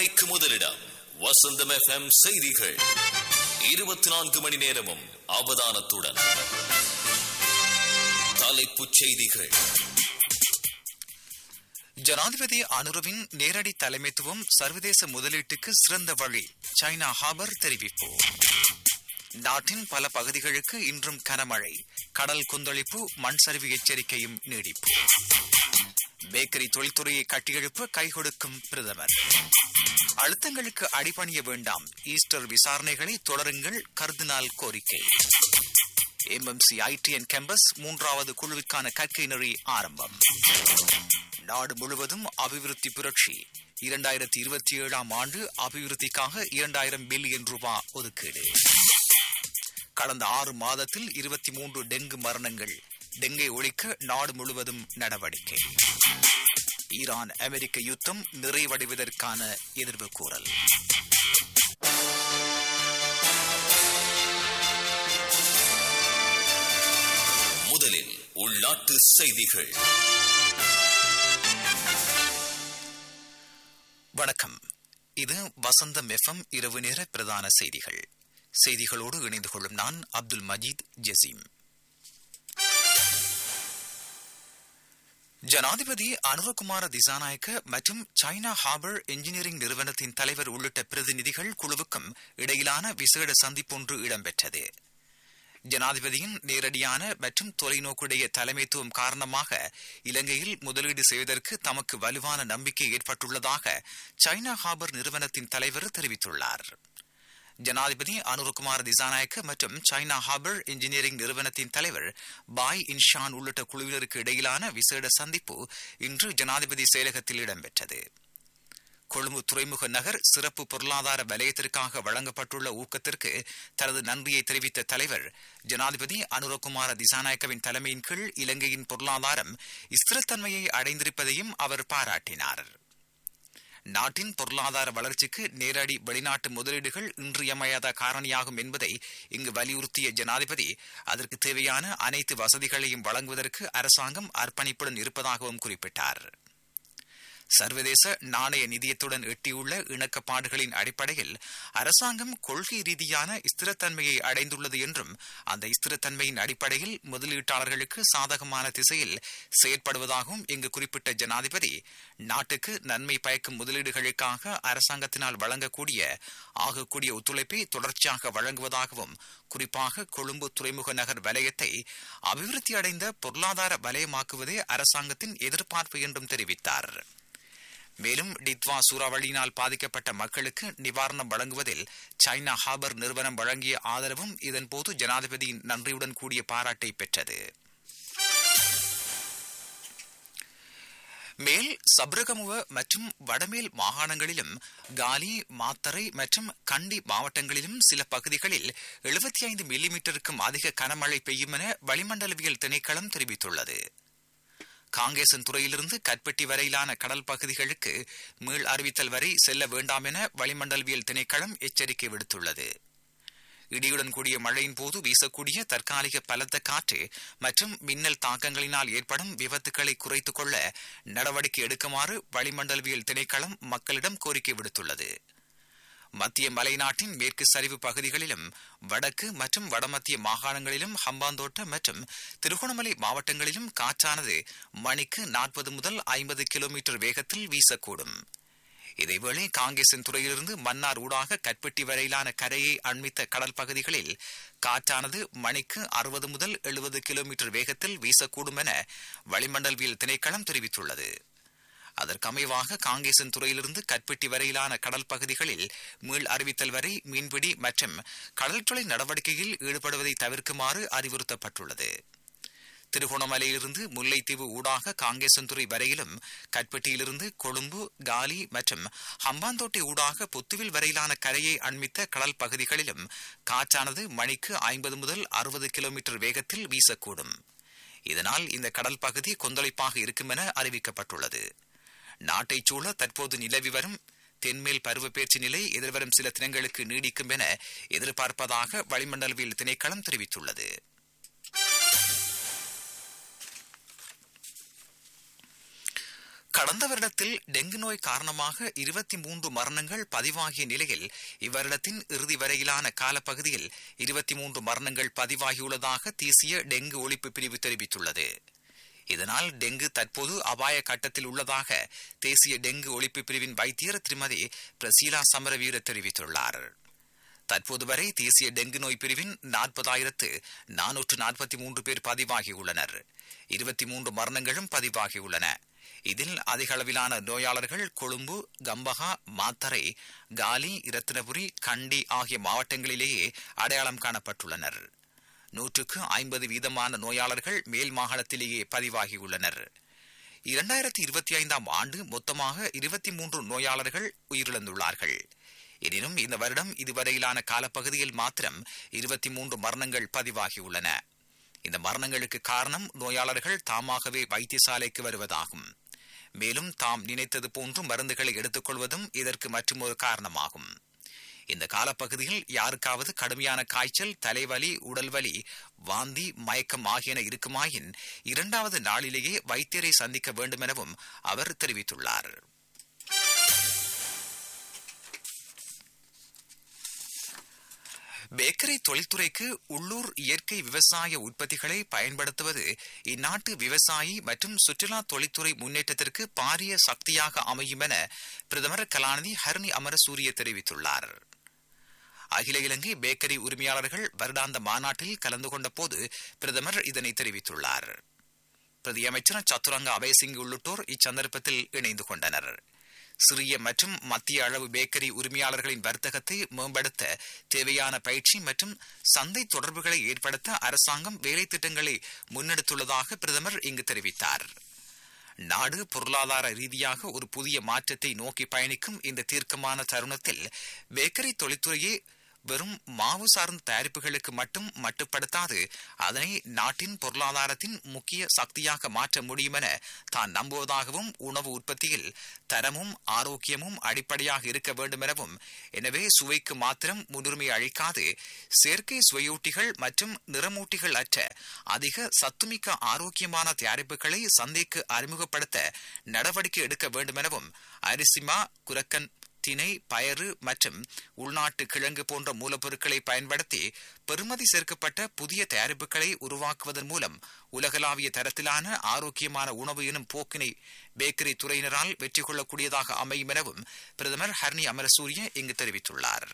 உண்மைக்கு முதலிடம் வசந்தம் எஃப்எம் செய்திகள் இருபத்தி நான்கு மணி நேரமும் அவதானத்துடன் தலைப்புச் செய்திகள் ஜனாதிபதி அனுருவின் நேரடி தலைமைத்துவம் சர்வதேச முதலீட்டுக்கு சிறந்த வழி சைனா ஹாபர் தெரிவிப்பு நாட்டின் பல பகுதிகளுக்கு இன்றும் கனமழை கடல் கொந்தளிப்பு மண் சரிவு எச்சரிக்கையும் நீடிப்பு பேக்கரி தொழில்துறையை கட்டியெழுப்ப கை கொடுக்கும் பிரதமர் அழுத்தங்களுக்கு அடிபணிய வேண்டாம் ஈஸ்டர் விசாரணைகளை தொடருங்கள் கர்தினால் கோரிக்கை எம்எம்சி ஐடிஎன் கேம்பஸ் மூன்றாவது குழுவிற்கான கற்கை நெறி ஆரம்பம் நாடு முழுவதும் அபிவிருத்தி புரட்சி இரண்டாயிரத்தி இருபத்தி ஏழாம் ஆண்டு அபிவிருத்திக்காக இரண்டாயிரம் பில்லியன் ரூபாய் ஒதுக்கீடு கடந்த ஆறு மாதத்தில் இருபத்தி மூன்று டெங்கு மரணங்கள் டெங்கை ஒழிக்க நாடு முழுவதும் நடவடிக்கை ஈரான் அமெரிக்க யுத்தம் நிறைவடைவதற்கான எதிர்வு கூறல் முதலில் உள்நாட்டு செய்திகள் வணக்கம் இது வசந்தம் எஃப்எம் இரவு நேர பிரதான செய்திகள் செய்திகளோடு இணைந்து கொள்ளும் நான் அப்துல் மஜீத் ஜசீம் ஜனாதிபதி அனுரகுமார திசாநாயக்க மற்றும் சைனா ஹார்பர் என்ஜினியரிங் நிறுவனத்தின் தலைவர் உள்ளிட்ட பிரதிநிதிகள் குழுவுக்கும் இடையிலான விசேட சந்திப்பொன்று இடம்பெற்றது ஜனாதிபதியின் நேரடியான மற்றும் தொலைநோக்குடைய தலைமைத்துவம் காரணமாக இலங்கையில் முதலீடு செய்வதற்கு தமக்கு வலுவான நம்பிக்கை ஏற்பட்டுள்ளதாக சைனா ஹார்பர் நிறுவனத்தின் தலைவர் தெரிவித்துள்ளார் ஜனாதிபதி அனுரகுமார் திசாநாயக்க மற்றும் சைனா ஹார்பர் இன்ஜினியரிங் நிறுவனத்தின் தலைவர் பாய் இன்ஷான் உள்ளிட்ட குழுவினருக்கு இடையிலான விசேட சந்திப்பு இன்று ஜனாதிபதி செயலகத்தில் இடம்பெற்றது கொழும்பு துறைமுக நகர் சிறப்பு பொருளாதார வலயத்திற்காக வழங்கப்பட்டுள்ள ஊக்கத்திற்கு தனது நன்றியை தெரிவித்த தலைவர் ஜனாதிபதி அனுரகுமார திசாநாயக்கவின் தலைமையின் கீழ் இலங்கையின் பொருளாதாரம் ஸ்திரத்தன்மையை அடைந்திருப்பதையும் அவர் பாராட்டினார் நாட்டின் பொருளாதார வளர்ச்சிக்கு நேரடி வெளிநாட்டு முதலீடுகள் இன்றியமையாத காரணியாகும் என்பதை இங்கு வலியுறுத்திய ஜனாதிபதி அதற்கு தேவையான அனைத்து வசதிகளையும் வழங்குவதற்கு அரசாங்கம் அர்ப்பணிப்புடன் இருப்பதாகவும் குறிப்பிட்டார் சர்வதேச நாணய நிதியத்துடன் எட்டியுள்ள இணக்கப்பாடுகளின் அடிப்படையில் அரசாங்கம் கொள்கை ரீதியான ஸ்திரத்தன்மையை அடைந்துள்ளது என்றும் அந்த ஸ்திரத்தன்மையின் அடிப்படையில் முதலீட்டாளர்களுக்கு சாதகமான திசையில் செயற்படுவதாகவும் இங்கு குறிப்பிட்ட ஜனாதிபதி நாட்டுக்கு நன்மை பயக்கும் முதலீடுகளுக்காக அரசாங்கத்தினால் வழங்கக்கூடிய ஆகக்கூடிய ஒத்துழைப்பை தொடர்ச்சியாக வழங்குவதாகவும் குறிப்பாக கொழும்பு துறைமுக நகர் வலயத்தை அபிவிருத்தி அடைந்த பொருளாதார வலயமாக்குவதே அரசாங்கத்தின் எதிர்பார்ப்பு என்றும் தெரிவித்தார் மேலும் டித்வா சூறாவளியினால் பாதிக்கப்பட்ட மக்களுக்கு நிவாரணம் வழங்குவதில் சைனா ஹார்பர் நிறுவனம் வழங்கிய ஆதரவும் இதன்போது ஜனாதிபதியின் நன்றியுடன் கூடிய பாராட்டை பெற்றது மேல் சப்ரகமுவ மற்றும் வடமேல் மாகாணங்களிலும் காலி மாத்தரை மற்றும் கண்டி மாவட்டங்களிலும் சில பகுதிகளில் எழுபத்தி ஐந்து மில்லிமீட்டருக்கும் அதிக கனமழை பெய்யும் என வளிமண்டலவியல் திணைக்களம் தெரிவித்துள்ளது காங்கேசன் துறையிலிருந்து கற்பட்டி வரையிலான கடல் பகுதிகளுக்கு மீள் அறிவித்தல் வரை செல்ல வேண்டாம் என வளிமண்டலவியல் திணைக்களம் எச்சரிக்கை விடுத்துள்ளது இடியுடன் கூடிய மழையின் போது வீசக்கூடிய தற்காலிக பலத்த காற்று மற்றும் மின்னல் தாக்கங்களினால் ஏற்படும் விபத்துக்களை குறைத்துக் கொள்ள நடவடிக்கை எடுக்குமாறு வளிமண்டலவியல் திணைக்களம் மக்களிடம் கோரிக்கை விடுத்துள்ளது மத்திய மலைநாட்டின் மேற்கு சரிவு பகுதிகளிலும் வடக்கு மற்றும் வடமத்திய மாகாணங்களிலும் ஹம்பாந்தோட்ட மற்றும் திருகோணமலை மாவட்டங்களிலும் காற்றானது மணிக்கு நாற்பது முதல் ஐம்பது கிலோமீட்டர் வேகத்தில் வீசக்கூடும் இதேவேளை காங்கேசன் துறையிலிருந்து மன்னார் ஊடாக கற்பட்டி வரையிலான கரையை அண்மித்த கடல் பகுதிகளில் காற்றானது மணிக்கு அறுபது முதல் எழுபது கிலோமீட்டர் வேகத்தில் வீசக்கூடும் என வளிமண்டலவியல் திணைக்களம் தெரிவித்துள்ளது அதற்கமைவாக காங்கேசன் துறையிலிருந்து கற்பட்டி வரையிலான கடல் பகுதிகளில் மீள் அறிவித்தல் வரை மீன்பிடி மற்றும் கடல்துறை நடவடிக்கையில் ஈடுபடுவதை தவிர்க்குமாறு அறிவுறுத்தப்பட்டுள்ளது திருகோணமலையிலிருந்து முல்லைத்தீவு ஊடாக காங்கேசன்துறை வரையிலும் கட்பெட்டியிலிருந்து கொழும்பு காலி மற்றும் ஹம்பாந்தோட்டை ஊடாக புத்துவில் வரையிலான கரையை அண்மித்த கடல் பகுதிகளிலும் காற்றானது மணிக்கு ஐம்பது முதல் அறுபது கிலோமீட்டர் வேகத்தில் வீசக்கூடும் இதனால் இந்த கடல் பகுதி கொந்தளிப்பாக இருக்கும் என அறிவிக்கப்பட்டுள்ளது நாட்டைச் சூழ தற்போது நிலவி வரும் தென்மேல் பருவப்பேச்சு நிலை எதிர்வரும் சில தினங்களுக்கு நீடிக்கும் என எதிர்பார்ப்பதாக வளிமண்டலவியல் திணைக்களம் தெரிவித்துள்ளது கடந்த வருடத்தில் டெங்கு நோய் காரணமாக இருபத்தி மூன்று மரணங்கள் பதிவாகிய நிலையில் இவ்வருடத்தின் இறுதி வரையிலான காலப்பகுதியில் இருபத்தி மூன்று மரணங்கள் பதிவாகியுள்ளதாக தேசிய டெங்கு ஒழிப்பு பிரிவு தெரிவித்துள்ளது இதனால் டெங்கு தற்போது அபாய கட்டத்தில் உள்ளதாக தேசிய டெங்கு ஒழிப்பு பிரிவின் வைத்தியர் திருமதி பிரசீலா சமரவீர தெரிவித்துள்ளார் தற்போது வரை தேசிய டெங்கு நோய் பிரிவின் நாற்பதாயிரத்து நானூற்று நாற்பத்தி மூன்று பேர் பதிவாகியுள்ளனர் இருபத்தி மூன்று மரணங்களும் பதிவாகியுள்ளன இதில் அதிக அளவிலான நோயாளர்கள் கொழும்பு கம்பகா மாத்தரை காலி இரத்தினபுரி கண்டி ஆகிய மாவட்டங்களிலேயே அடையாளம் காணப்பட்டுள்ளனர் நூற்றுக்கு ஐம்பது வீதமான நோயாளர்கள் மேல் மாகாணத்திலேயே பதிவாகியுள்ளனர் இரண்டாயிரத்தி இருபத்தி ஐந்தாம் ஆண்டு மொத்தமாக இருபத்தி மூன்று நோயாளர்கள் உயிரிழந்துள்ளார்கள் எனினும் இந்த வருடம் இதுவரையிலான காலப்பகுதியில் மாத்திரம் இருபத்தி மூன்று மரணங்கள் பதிவாகியுள்ளன இந்த மரணங்களுக்கு காரணம் நோயாளர்கள் தாமாகவே வைத்தியசாலைக்கு வருவதாகும் மேலும் தாம் நினைத்தது போன்று மருந்துகளை எடுத்துக்கொள்வதும் இதற்கு மற்றொரு காரணமாகும் இந்த காலப்பகுதியில் யாருக்காவது கடுமையான காய்ச்சல் தலைவலி உடல்வலி வாந்தி மயக்கம் ஆகியன இருக்குமாயின் இரண்டாவது நாளிலேயே வைத்தியரை சந்திக்க வேண்டும் எனவும் அவர் தெரிவித்துள்ளார் பேக்கரி தொழில்துறைக்கு உள்ளூர் இயற்கை விவசாய உற்பத்திகளை பயன்படுத்துவது இந்நாட்டு விவசாயி மற்றும் சுற்றுலா தொழில்துறை முன்னேற்றத்திற்கு பாரிய சக்தியாக அமையும் என பிரதமர் கலாநிதி ஹர்னி அமரசூரிய தெரிவித்துள்ளார் அகில இலங்கை பேக்கரி உரிமையாளர்கள் வருடாந்த மாநாட்டில் கலந்து கொண்ட போது பிரதமர் இதனை தெரிவித்துள்ளார் பிரதியமைச்சர் சத்துரங்க அபயசிங் உள்ளிட்டோர் இச்சந்தர்ப்பத்தில் இணைந்து கொண்டனர் சிறிய மற்றும் மத்திய அளவு பேக்கரி உரிமையாளர்களின் வர்த்தகத்தை மேம்படுத்த தேவையான பயிற்சி மற்றும் சந்தை தொடர்புகளை ஏற்படுத்த அரசாங்கம் வேலை திட்டங்களை முன்னெடுத்துள்ளதாக பிரதமர் இங்கு தெரிவித்தார் நாடு பொருளாதார ரீதியாக ஒரு புதிய மாற்றத்தை நோக்கி பயணிக்கும் இந்த தீர்க்கமான தருணத்தில் பேக்கரி தொழில்துறையே வெறும் மாவு சார்ந்த தயாரிப்புகளுக்கு மட்டும் மட்டுப்படுத்தாது அதனை நாட்டின் பொருளாதாரத்தின் முக்கிய சக்தியாக மாற்ற முடியும் என தான் நம்புவதாகவும் உணவு உற்பத்தியில் தரமும் ஆரோக்கியமும் அடிப்படையாக இருக்க வேண்டும் எனவும் எனவே சுவைக்கு மாத்திரம் முன்னுரிமை அளிக்காது செயற்கை சுவையூட்டிகள் மற்றும் நிறமூட்டிகள் அற்ற அதிக சத்துமிக்க ஆரோக்கியமான தயாரிப்புகளை சந்தைக்கு அறிமுகப்படுத்த நடவடிக்கை எடுக்க வேண்டும் எனவும் அரிசிமா குரக்கன் திணை பயறு மற்றும் உள்நாட்டு கிழங்கு போன்ற மூலப்பொருட்களை பயன்படுத்தி பெறுமதி சேர்க்கப்பட்ட புதிய தயாரிப்புகளை உருவாக்குவதன் மூலம் உலகளாவிய தரத்திலான ஆரோக்கியமான உணவு எனும் போக்கினை பேக்கரி துறையினரால் வெற்றி கொள்ளக்கூடியதாக அமையும் எனவும் பிரதமர் ஹர்னி அமரசூரிய இங்கு தெரிவித்துள்ளார்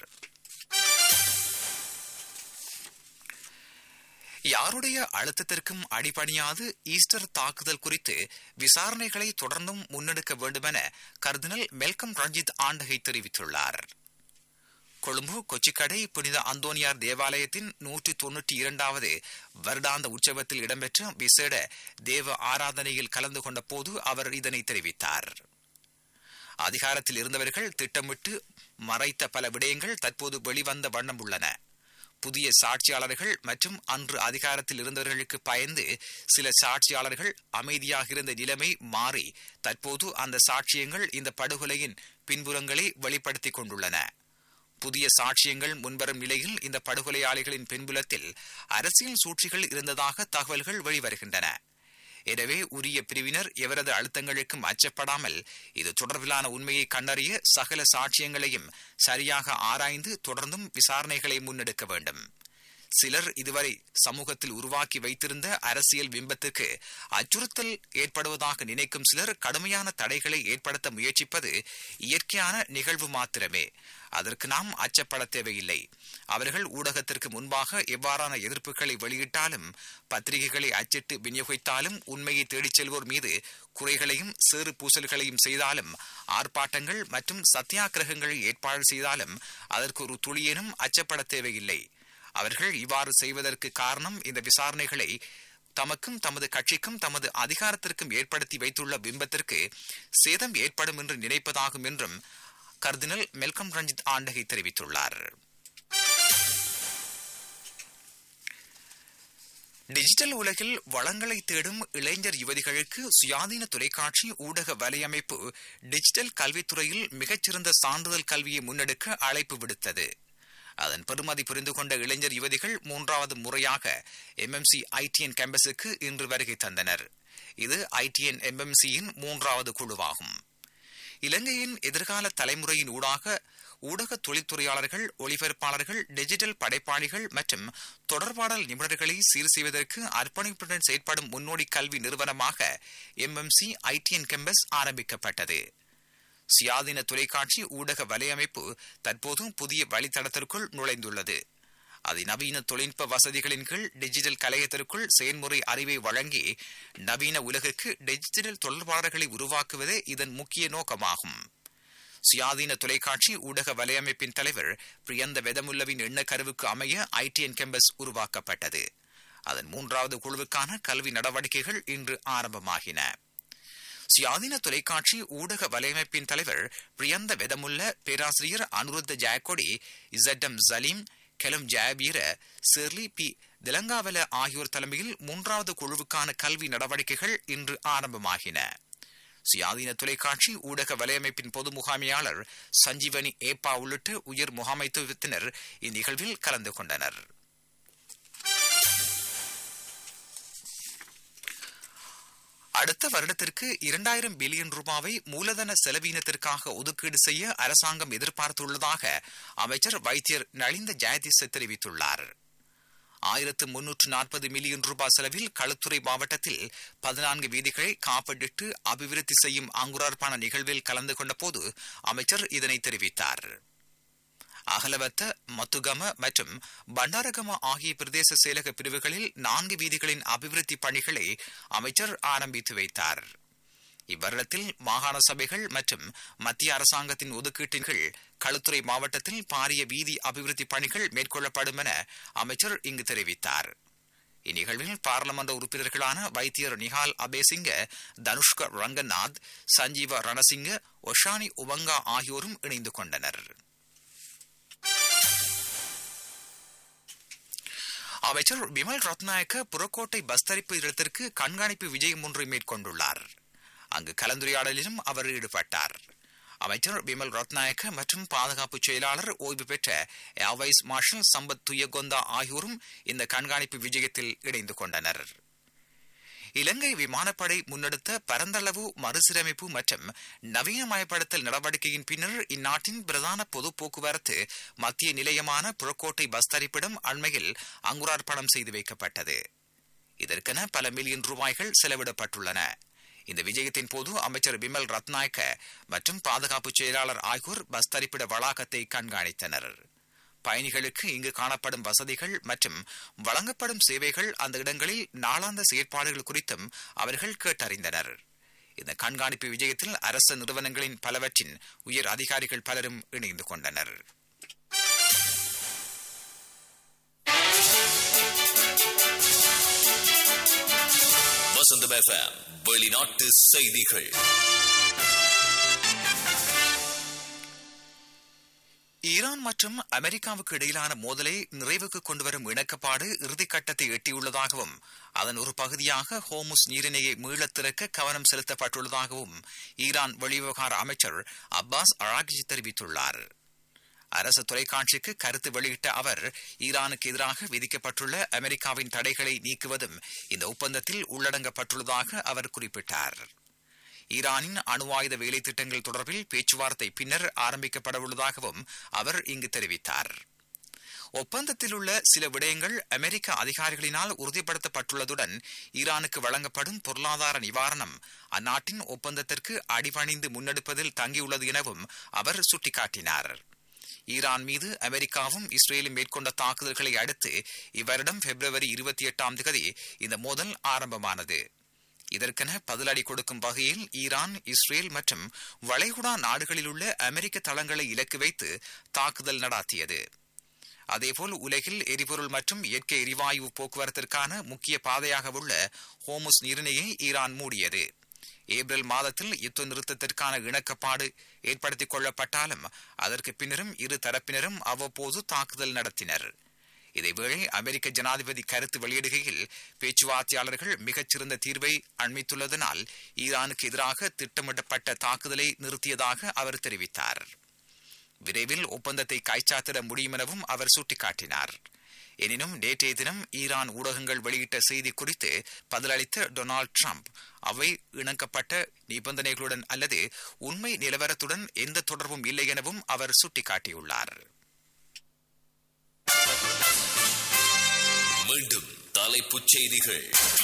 யாருடைய அழுத்தத்திற்கும் அடிபணியாது ஈஸ்டர் தாக்குதல் குறித்து விசாரணைகளை தொடர்ந்தும் முன்னெடுக்க வேண்டுமென கர்தினல் மெல்கம் ரஞ்சித் ஆண்டகை தெரிவித்துள்ளார் கொழும்பு கொச்சிக்கடை புனித அந்தோனியார் தேவாலயத்தின் நூற்றி தொன்னூற்றி இரண்டாவது வருடாந்த உற்சவத்தில் இடம்பெற்ற விசேட தேவ ஆராதனையில் கலந்து கொண்ட போது அவர் இதனை தெரிவித்தார் அதிகாரத்தில் இருந்தவர்கள் திட்டமிட்டு மறைத்த பல விடயங்கள் தற்போது வெளிவந்த வண்ணம் உள்ளன புதிய சாட்சியாளர்கள் மற்றும் அன்று அதிகாரத்தில் இருந்தவர்களுக்கு பயந்து சில சாட்சியாளர்கள் அமைதியாக இருந்த நிலைமை மாறி தற்போது அந்த சாட்சியங்கள் இந்த படுகொலையின் பின்புறங்களை வெளிப்படுத்திக் கொண்டுள்ளன புதிய சாட்சியங்கள் முன்வரும் நிலையில் இந்த படுகொலையாளிகளின் பின்புலத்தில் அரசியல் சூழ்ச்சிகள் இருந்ததாக தகவல்கள் வெளிவருகின்றன எனவே உரிய பிரிவினர் எவரது அழுத்தங்களுக்கும் அச்சப்படாமல் இது தொடர்பிலான உண்மையை கண்டறிய சகல சாட்சியங்களையும் சரியாக ஆராய்ந்து தொடர்ந்தும் விசாரணைகளை முன்னெடுக்க வேண்டும் சிலர் இதுவரை சமூகத்தில் உருவாக்கி வைத்திருந்த அரசியல் பிம்பத்துக்கு அச்சுறுத்தல் ஏற்படுவதாக நினைக்கும் சிலர் கடுமையான தடைகளை ஏற்படுத்த முயற்சிப்பது இயற்கையான நிகழ்வு மாத்திரமே அதற்கு நாம் அச்சப்பட தேவையில்லை அவர்கள் ஊடகத்திற்கு முன்பாக எவ்வாறான எதிர்ப்புகளை வெளியிட்டாலும் பத்திரிகைகளை அச்சிட்டு விநியோகித்தாலும் உண்மையை தேடிச் செல்வோர் மீது குறைகளையும் சேறு பூசல்களையும் செய்தாலும் ஆர்ப்பாட்டங்கள் மற்றும் சத்தியாகிரகங்களை ஏற்பாடு செய்தாலும் அதற்கு ஒரு துளியேனும் அச்சப்பட தேவையில்லை அவர்கள் இவ்வாறு செய்வதற்கு காரணம் இந்த விசாரணைகளை தமக்கும் தமது கட்சிக்கும் தமது அதிகாரத்திற்கும் ஏற்படுத்தி வைத்துள்ள பிம்பத்திற்கு சேதம் ஏற்படும் என்று நினைப்பதாகும் என்றும் கர்தினல் மெல்கம் ரஞ்சித் ஆண்டகை தெரிவித்துள்ளார் டிஜிட்டல் உலகில் வளங்களை தேடும் இளைஞர் யுவதிகளுக்கு சுயாதீன தொலைக்காட்சி ஊடக வலையமைப்பு டிஜிட்டல் கல்வித்துறையில் மிகச்சிறந்த சான்றிதழ் கல்வியை முன்னெடுக்க அழைப்பு விடுத்தது அதன் பெருமதி புரிந்து கொண்ட இளைஞர் யுவதிகள் மூன்றாவது முறையாக எம்எம்சி ஐடிஎன் கேம்பஸுக்கு இன்று வருகை தந்தனர் இது ஐடிஎன் எம்எம்சியின் மூன்றாவது குழுவாகும் இலங்கையின் எதிர்கால தலைமுறையின் ஊடாக ஊடக தொழில்துறையாளர்கள் ஒளிபரப்பாளர்கள் டிஜிட்டல் படைப்பாளிகள் மற்றும் தொடர்பாடல் நிபுணர்களை சீர் செய்வதற்கு அர்ப்பணிப்புடன் செயற்படும் முன்னோடி கல்வி நிறுவனமாக எம்எம்சி ஐடிஎன் கெம்பஸ் ஆரம்பிக்கப்பட்டது சுயாதீன தொலைக்காட்சி ஊடக வலையமைப்பு தற்போது புதிய வழித்தடத்திற்குள் நுழைந்துள்ளது அதிநவீன தொழில்நுட்ப வசதிகளின் கீழ் டிஜிட்டல் கலையத்திற்குள் செயல்முறை அறிவை வழங்கி நவீன உலகுக்கு டிஜிட்டல் தொடர்பாளர்களை உருவாக்குவதே இதன் முக்கிய நோக்கமாகும் சுயாதீன தொலைக்காட்சி ஊடக வலையமைப்பின் தலைவர் பிரியந்த வெதமுல்லவின் எண்ணக்கருவுக்கு அமைய ஐடிஎன் கேம்பஸ் உருவாக்கப்பட்டது அதன் மூன்றாவது குழுவுக்கான கல்வி நடவடிக்கைகள் இன்று ஆரம்பமாகின சுயாதீன தொலைக்காட்சி ஊடக வலையமைப்பின் தலைவர் பிரியந்த வெதமுல்ல பேராசிரியர் அனுருத்த ஜாயக்கொடி இசட்டம் சலீம் கெலம் ஜாபீர செர்லி பி திலங்காவல ஆகியோர் தலைமையில் மூன்றாவது குழுவுக்கான கல்வி நடவடிக்கைகள் இன்று ஆரம்பமாகின சுயாதீன தொலைக்காட்சி ஊடக வலையமைப்பின் பொது முகாமையாளர் சஞ்சீவனி ஏப்பா உள்ளிட்ட உயர் முகாமைத்துவத்தினர் இந்நிகழ்வில் கலந்து கொண்டனர் அடுத்த வருடத்திற்கு இரண்டாயிரம் பில்லியன் ரூபாவை மூலதன செலவீனத்திற்காக ஒதுக்கீடு செய்ய அரசாங்கம் எதிர்பார்த்துள்ளதாக அமைச்சர் வைத்தியர் நலிந்த ஜெயதிச தெரிவித்துள்ளார் ஆயிரத்து முன்னூற்று நாற்பது மில்லியன் ரூபாய் செலவில் களுத்துறை மாவட்டத்தில் பதினான்கு வீதிகளை காப்பீட்டு அபிவிருத்தி செய்யும் அங்குரார்ப்பான நிகழ்வில் கலந்து கொண்ட போது அமைச்சர் இதனை தெரிவித்தார் அகலவத்த மத்துகம மற்றும் பண்டாரகம ஆகிய பிரதேச செயலக பிரிவுகளில் நான்கு வீதிகளின் அபிவிருத்தி பணிகளை அமைச்சர் ஆரம்பித்து வைத்தார் இவ்வருடத்தில் மாகாண சபைகள் மற்றும் மத்திய அரசாங்கத்தின் ஒதுக்கீட்டின் கீழ் களுத்துறை மாவட்டத்தில் பாரிய வீதி அபிவிருத்தி பணிகள் மேற்கொள்ளப்படும் என அமைச்சர் இங்கு தெரிவித்தார் இந்நிகழ்வில் பாராளுமன்ற உறுப்பினர்களான வைத்தியர் நிஹால் அபேசிங்க தனுஷ்க ரங்கநாத் சஞ்சீவ ரணசிங்க ஒஷானி உவங்கா ஆகியோரும் இணைந்து கொண்டனர் அமைச்சர் பிமல் ரத்நாயக்க புறக்கோட்டை பஸ் தரிப்பு இடத்திற்கு கண்காணிப்பு விஜயம் ஒன்றை மேற்கொண்டுள்ளார் அங்கு கலந்துரையாடலிலும் அவர் ஈடுபட்டார் அமைச்சர் பிமல் ரத்நாயக்க மற்றும் பாதுகாப்பு செயலாளர் ஓய்வு பெற்ற ஏர்வைஸ் மார்ஷல் சம்பத் துயகொந்தா ஆகியோரும் இந்த கண்காணிப்பு விஜயத்தில் இணைந்து கொண்டனர் இலங்கை விமானப்படை முன்னெடுத்த பரந்தளவு மறுசீரமைப்பு மற்றும் நவீனமயப்படுத்தல் நடவடிக்கையின் பின்னர் இந்நாட்டின் பிரதான பொது போக்குவரத்து மத்திய நிலையமான புறக்கோட்டை பஸ் தரிப்பிடம் அண்மையில் அங்குரார்ப்பணம் செய்து வைக்கப்பட்டது இதற்கென பல மில்லியன் ரூபாய்கள் செலவிடப்பட்டுள்ளன இந்த விஜயத்தின் போது அமைச்சர் பிமல் ரத்நாயக்க மற்றும் பாதுகாப்பு செயலாளர் ஆகியோர் பஸ் தரிப்பிட வளாகத்தை கண்காணித்தனர் பயணிகளுக்கு இங்கு காணப்படும் வசதிகள் மற்றும் வழங்கப்படும் சேவைகள் அந்த இடங்களில் நாளாந்த செயற்பாடுகள் குறித்தும் அவர்கள் கேட்டறிந்தனர் இந்த கண்காணிப்பு விஜயத்தில் அரசு நிறுவனங்களின் பலவற்றின் உயர் அதிகாரிகள் பலரும் இணைந்து கொண்டனர் வசந்தம் எஃப்எம் வெளிநாட்டு செய்திகள் ஈரான் மற்றும் அமெரிக்காவுக்கு இடையிலான மோதலை நிறைவுக்கு கொண்டுவரும் இணக்கப்பாடு இறுதிக்கட்டத்தை எட்டியுள்ளதாகவும் அதன் ஒரு பகுதியாக ஹோமுஸ் நீரிணையை மீளத் திறக்க கவனம் செலுத்தப்பட்டுள்ளதாகவும் ஈரான் வெளிவிவகார அமைச்சர் அப்பாஸ் அராகிஜி தெரிவித்துள்ளார் அரசு தொலைக்காட்சிக்கு கருத்து வெளியிட்ட அவர் ஈரானுக்கு எதிராக விதிக்கப்பட்டுள்ள அமெரிக்காவின் தடைகளை நீக்குவதும் இந்த ஒப்பந்தத்தில் உள்ளடங்கப்பட்டுள்ளதாக அவர் குறிப்பிட்டார் ஈரானின் அணு ஆயுத வேலை திட்டங்கள் தொடர்பில் பேச்சுவார்த்தை பின்னர் ஆரம்பிக்கப்படவுள்ளதாகவும் அவர் இங்கு தெரிவித்தார் ஒப்பந்தத்தில் உள்ள சில விடயங்கள் அமெரிக்க அதிகாரிகளினால் உறுதிப்படுத்தப்பட்டுள்ளதுடன் ஈரானுக்கு வழங்கப்படும் பொருளாதார நிவாரணம் அந்நாட்டின் ஒப்பந்தத்திற்கு அடிபணிந்து முன்னெடுப்பதில் தங்கியுள்ளது எனவும் அவர் சுட்டிக்காட்டினார் ஈரான் மீது அமெரிக்காவும் இஸ்ரேலும் மேற்கொண்ட தாக்குதல்களை அடுத்து இவ்வருடம் பிப்ரவரி இருபத்தி எட்டாம் தேதி இந்த மோதல் ஆரம்பமானது இதற்கென பதிலடி கொடுக்கும் வகையில் ஈரான் இஸ்ரேல் மற்றும் வளைகுடா நாடுகளில் உள்ள அமெரிக்க தளங்களை இலக்கு வைத்து தாக்குதல் நடாத்தியது அதேபோல் உலகில் எரிபொருள் மற்றும் இயற்கை எரிவாயு போக்குவரத்திற்கான முக்கிய பாதையாக உள்ள ஹோமுஸ் நீரிணையை ஈரான் மூடியது ஏப்ரல் மாதத்தில் யுத்த நிறுத்தத்திற்கான இணக்கப்பாடு ஏற்படுத்திக் கொள்ளப்பட்டாலும் அதற்கு பின்னரும் இரு தரப்பினரும் அவ்வப்போது தாக்குதல் நடத்தினர் இதேவேளை அமெரிக்க ஜனாதிபதி கருத்து வெளியிடுகையில் பேச்சுவார்த்தையாளர்கள் மிகச்சிறந்த தீர்வை அண்மித்துள்ளதனால் ஈரானுக்கு எதிராக திட்டமிடப்பட்ட தாக்குதலை நிறுத்தியதாக அவர் தெரிவித்தார் விரைவில் ஒப்பந்தத்தை கைச்சாத்திட முடியும் எனவும் அவர் சுட்டிக்காட்டினார் எனினும் நேற்றைய தினம் ஈரான் ஊடகங்கள் வெளியிட்ட செய்தி குறித்து பதிலளித்த டொனால்ட் ட்ரம்ப் அவை இணக்கப்பட்ட நிபந்தனைகளுடன் அல்லது உண்மை நிலவரத்துடன் எந்த தொடர்பும் இல்லை எனவும் அவர் சுட்டிக்காட்டியுள்ளார் மீண்டும் தலைப்புச் செய்திகள்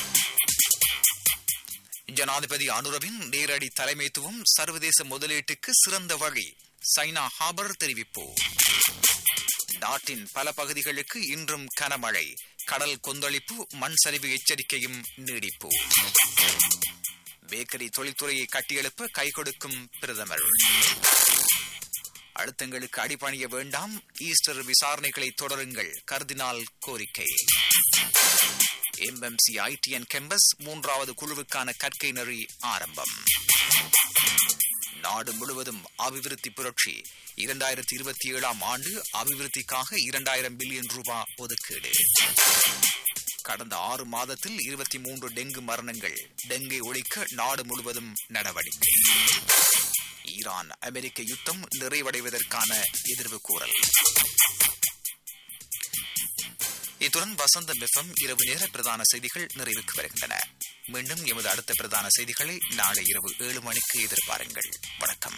ஜனாதிபதி அனுரவின் நேரடி தலைமைத்துவம் சர்வதேச முதலீட்டுக்கு சிறந்த வழி சைனா ஹாபர் தெரிவிப்பு நாட்டின் பல பகுதிகளுக்கு இன்றும் கனமழை கடல் கொந்தளிப்பு மண் சரிவு எச்சரிக்கையும் நீடிப்பு பேக்கரி தொழில்துறையை கட்டியெழுப்ப கை கொடுக்கும் பிரதமர் அழுத்தங்களுக்கு அடிபணிய வேண்டாம் ஈஸ்டர் விசாரணைகளை தொடருங்கள் கர்தினால் கோரிக்கை எம்எம்சி ஐடிஎன் கெம்பஸ் மூன்றாவது குழுவுக்கான கற்கை நெறி ஆரம்பம் நாடு முழுவதும் அபிவிருத்தி புரட்சி இரண்டாயிரத்தி இருபத்தி ஏழாம் ஆண்டு அபிவிருத்திக்காக இரண்டாயிரம் பில்லியன் ரூபாய் ஒதுக்கீடு கடந்த ஆறு மாதத்தில் இருபத்தி மூன்று டெங்கு மரணங்கள் டெங்கை ஒழிக்க நாடு முழுவதும் நடவடிக்கை ஈரான் அமெரிக்க யுத்தம் நிறைவடைவதற்கான எதிர்வு கூறல் இத்துடன் வசந்த மெஃபம் இரவு நேர பிரதான செய்திகள் நிறைவுக்கு வருகின்றன மீண்டும் எமது அடுத்த பிரதான செய்திகளை நாளை இரவு ஏழு மணிக்கு எதிர்பாருங்கள் வணக்கம்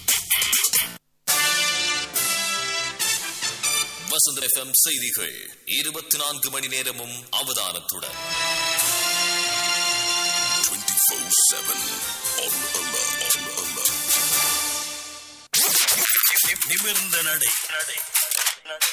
வசந்த எஃப்எம் செய்திகள் இருபத்தி நான்கு மணி நேரமும் அவதானத்துடன் நிமிர்ந்த நடை